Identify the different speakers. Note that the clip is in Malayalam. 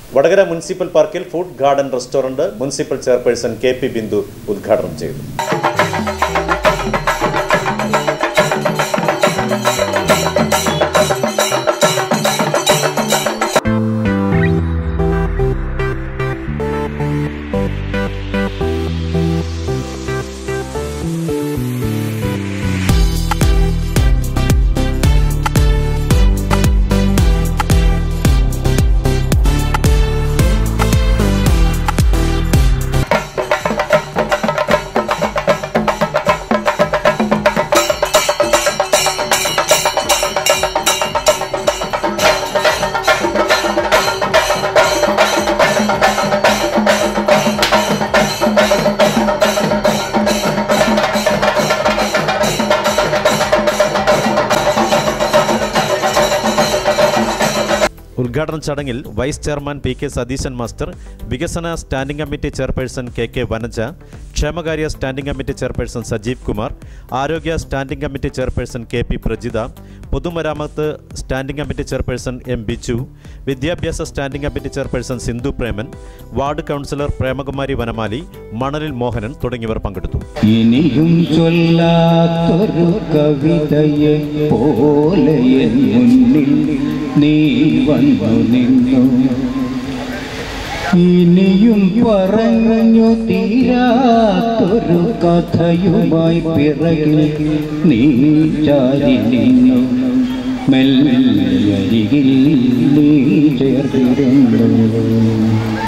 Speaker 1: വടകര മുനിസിപ്പൽ പാർക്കിൽ food garden restaurant municipal chairperson K P Bindu ഉദ്ഘാടനം ചെയ്തു ഉദ്ഘാടന ചടങ്ങിൽ vice chairman P K Satheesan master വികസന standing committee chairperson K K Vanaja ക്ഷേമകാര്യ standing committee chairperson Sajeev Kumar ആരോഗ്യ standing committee chairperson K P Prajitha പൊതുമരാമത്ത് standing committee chairperson M Biju വിദ്യാഭ്യാസ standing committee chairperson Sindhu Preman ward councillor Premakumari Vanamali Manalil Mohanan തുടങ്ങിയവർ പങ്കെടുത്തു
Speaker 2: ഇനിയും ചൊല്ലാത്തൊരു കവിതയെ പോലെ എൻ മുന്നിൽ നീ വന്നു നിന്നു ഇനിയും പറഞ്ഞു തീരാത്തൊരു കഥയുമായി പിറകിൽ നീ ചാരി നിന്നു മെല്ലരികിൽ നീ ചേർത്തിരുന്നു